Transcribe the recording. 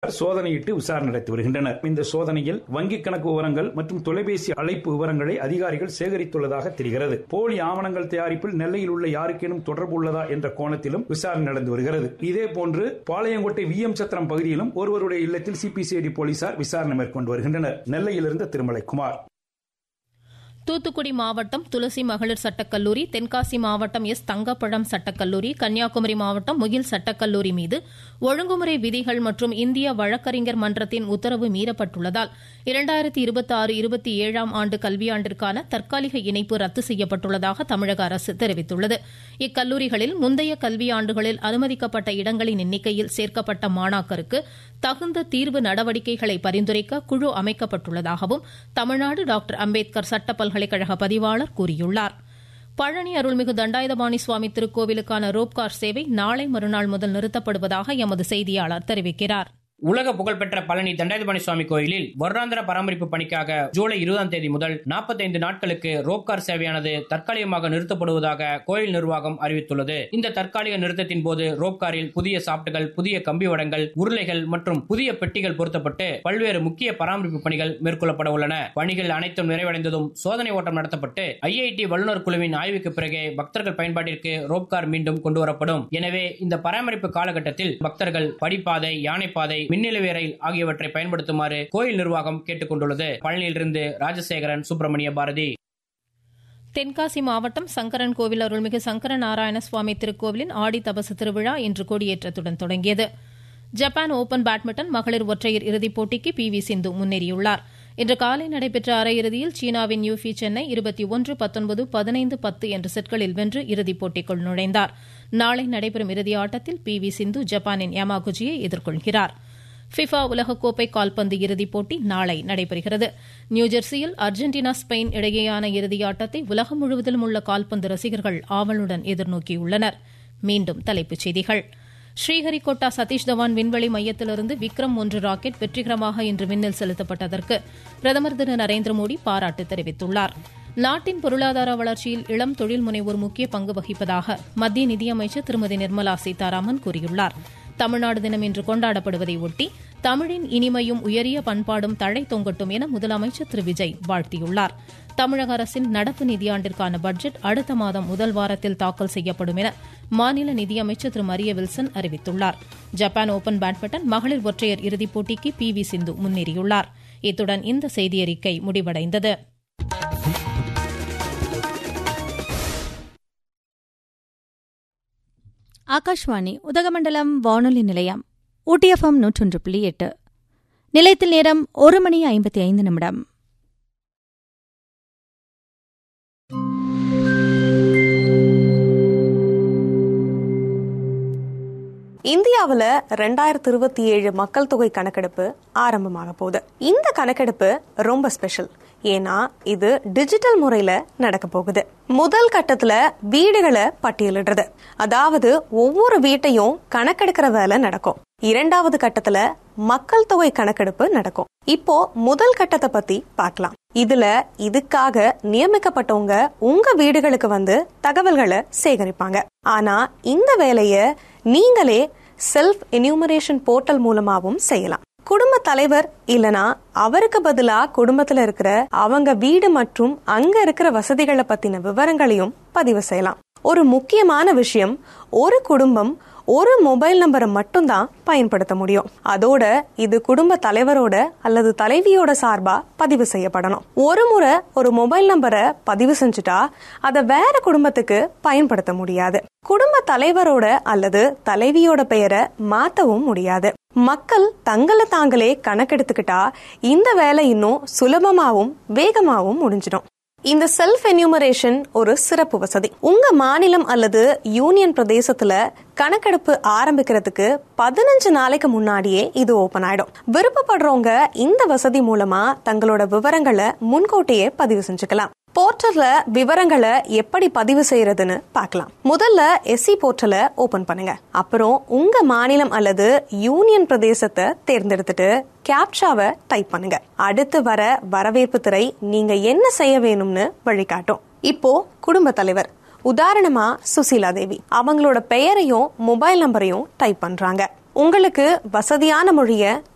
சோதனையிட்டு விசாரணை நடத்தி வருகின்றனர் இந்த சோதனையில் வங்கிக் கணக்கு விவரங்கள் மற்றும் தொலைபேசி அழைப்பு விவரங்களை அதிகாரிகள் சேகரித்துள்ளதாக தெரிகிறது போலி ஆவணங்கள் தயாரிப்பில் நெல்லையில் உள்ள யாருக்கேனும் தொடர்பு உள்ளதா என்ற கோணத்திலும் விசாரணை நடந்து வருகிறது இதேபோன்று பாளையங்கோட்டை வி எம் சத்திரம் பகுதியிலும் ஒருவருடைய இல்லத்தில் சிபிசிஐடி போலீசார் விசாரணை மேற்கொண்டு வருகின்றனர் நெல்லையிலிருந்து திருமலைக்குமார் தூத்துக்குடி மாவட்டம் துளசி மகளிர் சட்டக்கல்லூரி தென்காசி மாவட்டம் எஸ் தங்கப்பழம் சட்டக்கல்லூரி கன்னியாகுமரி மாவட்டம் முகில் சட்டக்கல்லூரி மீது ஒழுங்குமுறை விதிகள் மற்றும் இந்திய வழக்கறிஞர் மன்றத்தின் உத்தரவு மீறப்பட்டுள்ளதால் இரண்டாயிரத்தி இருபத்தி ஆறு இருபத்தி ஏழாம் ஆண்டு கல்வியாண்டிற்கான தற்காலிக இணைப்பு ரத்து செய்யப்பட்டுள்ளதாக தமிழக அரசு தெரிவித்துள்ளது இக்கல்லூரிகளில் முந்தைய கல்வியாண்டுகளில் அனுமதிக்கப்பட்ட இடங்களின் எண்ணிக்கையில் சேர்க்கப்பட்ட மாணாக்கருக்கு தகுந்த தீர்வு நடவடிக்கைகளை பரிந்துரைக்க குழு அமைக்கப்பட்டுள்ளதாகவும் தமிழ்நாடு டாக்டர் அம்பேத்கர் சட்ட பல்கலைக்கழக பதிவாளர் கூறியுள்ளார் பழனி அருள்மிகு தண்டாயுதபாணி சுவாமி திருக்கோவிலுக்கான ரோப்கார் சேவை நாளை மறுநாள் முதல் நிறுத்தப்படுவதாக எமது செய்தியாளர் தெரிவிக்கிறார் உலக புகழ்பெற்ற பழனி தண்டாயுதபாணி சுவாமி கோயிலில் வருடாந்திர பராமரிப்பு பணிக்காக ஜூலை இருபதாம் தேதி முதல் நாற்பத்தைந்து நாட்களுக்கு ரோப்கார் சேவையானது தற்காலிகமாக நிறுத்தப்படுவதாக கோயில் நிர்வாகம் அறிவித்துள்ளது இந்த தற்காலிக நிறுத்தத்தின் போது ரோப்காரில் புதிய சாப்டுகள் புதிய கம்பி வடங்கள் உருளைகள் மற்றும் புதிய பெட்டிகள் பொருத்தப்பட்டு பல்வேறு முக்கிய பராமரிப்பு பணிகள் மேற்கொள்ளப்பட உள்ளன பணிகள் அனைத்தும் நிறைவடைந்ததும் சோதனை ஓட்டம் நடத்தப்பட்டு ஐஐடி வல்லுநர் குழுவின் ஆய்வுக்கு பிறகே பக்தர்கள் பயன்பாட்டிற்கு ரோப்கார் மீண்டும் கொண்டுவரப்படும் எனவே இந்த பராமரிப்பு காலகட்டத்தில் பக்தர்கள் படிப்பாதை யானைப்பாதை மின்னிலவே ரயில் ஆகியவற்றை பயன்படுத்துமாறு கோயில் நிர்வாகம் கேட்டுக் கொண்டுள்ளது பழனியிலிருந்து ராஜசேகரன் சுப்பிரமணிய பாரதி தென்காசி மாவட்டம் சங்கரன் கோவில் அருள்மிகு சங்கர நாராயண சுவாமி திருக்கோவிலின் ஆடி தபசு திருவிழா இன்று கொடியேற்றத்துடன் தொடங்கியது ஜப்பான் ஓபன் பேட்மிண்டன் மகளிர் ஒற்றையர் இறுதிப் போட்டிக்கு பி வி சிந்து முன்னேறியுள்ளார் இன்று காலை நடைபெற்ற அரையிறுதியில் சீனாவின் யூஃபி சென்னை இருபத்தி ஒன்று பத்தொன்பது பதினைந்து பத்து என்ற செட்களில் வென்று இறுதிப் போட்டிக்குள் நுழைந்தார் நாளை நடைபெறும் இறுதி ஆட்டத்தில் பி வி சிந்து ஜப்பானின் யமாகுச்சியை எதிர்கொள்கிறார் ஃபிஃபா உலகக்கோப்பை கால்பந்து இறுதிப் போட்டி நாளை நடைபெறுகிறது நியூஜெர்சியில் அர்ஜென்டினா ஸ்பெயின் இடையேயான இறுதியாட்டத்தை உலகம் முழுவதிலும் உள்ள கால்பந்து ரசிகர்கள் ஆவலுடன் எதிர்நோக்கியுள்ளனர் மீண்டும் தலைப்புச் செய்திகள் ஸ்ரீஹரிகோட்டா சதீஷ் தவான் விண்வெளி மையத்திலிருந்து விக்ரம் ஒன்று ராக்கெட் வெற்றிகரமாக இன்று விண்ணில் செலுத்தப்பட்டதற்கு பிரதமர் திரு நரேந்திர மோடி பாராட்டு தெரிவித்துள்ளார் நாட்டின் பொருளாதார வளர்ச்சியில் இளம் தொழில் முனைவோர் முக்கிய பங்கு வகிப்பதாக மத்திய நிதியமைச்சர் திருமதி நிர்மலா சீதாராமன் கூறியுள்ளார் தமிழ்நாடு தினம் இன்று கொண்டாடப்படுவதை ஒட்டி தமிழின் இனிமையும் உயரிய பண்பாடும் தழை தொங்கட்டும் என முதலமைச்சர் திரு விஜய் வாழ்த்தியுள்ளார் தமிழக அரசின் நடப்பு நிதியாண்டிற்கான பட்ஜெட் அடுத்த மாதம் முதல் வாரத்தில் தாக்கல் செய்யப்படும் என மாநில நிதியமைச்சர் திரு மரிய வில்சன் அறிவித்துள்ளார் ஜப்பான் ஓபன் பேட்மிண்டன் மகளிர் ஒற்றையர் இறுதிப் போட்டிக்கு பி வி சிந்து முன்னேறியுள்ளார் இத்துடன் இந்த செய்தியறிக்கை முடிவடைந்தது ஆகாஷ்வாணி உதகமண்டலம் வானொலி நிலையம் ஊட்டிஎஃப்எம் நூற்றொன்று புள்ளி எட்டு நிலையத்தில் நேரம் ஒரு மணி ஐம்பத்தி ஐந்து நிமிடம் இந்தியாவில் ரெண்டாயிரத்தி இருபத்தி ஏழு மக்கள் தொகை கணக்கெடுப்பு ஆரம்பமாக போகுது இந்த கணக்கெடுப்பு ரொம்ப ஸ்பெஷல் ஏன்னா இது டிஜிட்டல் முறையில நடக்க போகுது முதல் கட்டத்துல வீடுகளை பட்டியலிடுறது அதாவது ஒவ்வொரு வீட்டையும் கணக்கெடுக்கிற வேலை நடக்கும் இரண்டாவது கட்டத்துல மக்கள் தொகை கணக்கெடுப்பு நடக்கும் இப்போ முதல் கட்டத்தை பத்தி பார்க்கலாம் இதுல இதுக்காக நியமிக்கப்பட்டவங்க உங்க வீடுகளுக்கு வந்து தகவல்களை சேகரிப்பாங்க ஆனா இந்த வேலைய நீங்களே செல்ஃப் எனியூமரேஷன் போர்ட்டல் மூலமாவும் செய்யலாம் குடும்ப தலைவர் இல்லனா அவருக்கு பதிலா குடும்பத்துல இருக்கிற அவங்க வீடு மற்றும் அங்க இருக்கிற வசதிகளை பத்தின விவரங்களையும் பதிவு செய்யலாம் ஒரு முக்கியமான விஷயம் ஒரு குடும்பம் ஒரு மொபைல் நம்பரை மட்டும்தான் பயன்படுத்த முடியும் அதோட இது குடும்ப தலைவரோட அல்லது தலைவியோட சார்பா பதிவு செய்யப்படணும் ஒரு முறை ஒரு மொபைல் நம்பரை பதிவு செஞ்சுட்டா அதை வேற குடும்பத்துக்கு பயன்படுத்த முடியாது குடும்ப தலைவரோட அல்லது தலைவியோட பெயரை மாத்தவும் முடியாது மக்கள் தங்களை தாங்களே கணக்கெடுத்துக்கிட்டா இந்த வேலை இன்னும் சுலபமாவும் வேகமாவும் முடிஞ்சிடும் இந்த செல்ஃப் என்யூமரேஷன் ஒரு சிறப்பு வசதி உங்க மாநிலம் அல்லது யூனியன் பிரதேசத்துல கணக்கெடுப்பு ஆரம்பிக்கிறதுக்கு பதினஞ்சு நாளைக்கு முன்னாடியே இது ஓபன் ஆயிடும் விருப்பப்படுறவங்க இந்த வசதி மூலமா தங்களோட விவரங்களை முன்கூட்டியே பதிவு செஞ்சுக்கலாம் போர்ட்டல்ல விவரங்களை எப்படி பதிவு செய்யறதுன்னு பார்க்கலாம் முதல்ல எஸ்சி போர்ட்டலை ஓபன் பண்ணுங்க அப்புறம் உங்க மாநிலம் அல்லது யூனியன் பிரதேசத்தை தேர்ந்தெடுத்துட்டு கேப்சாவை டைப் பண்ணுங்க அடுத்து வர வரவேற்பு திரை நீங்க என்ன செய்ய வேணும்னு வழிகாட்டும் இப்போ குடும்ப தலைவர் உதாரணமா சுசீலா தேவி அவங்களோட பெயரையும் மொபைல் நம்பரையும் டைப் பண்றாங்க உங்களுக்கு வசதியான மொழிய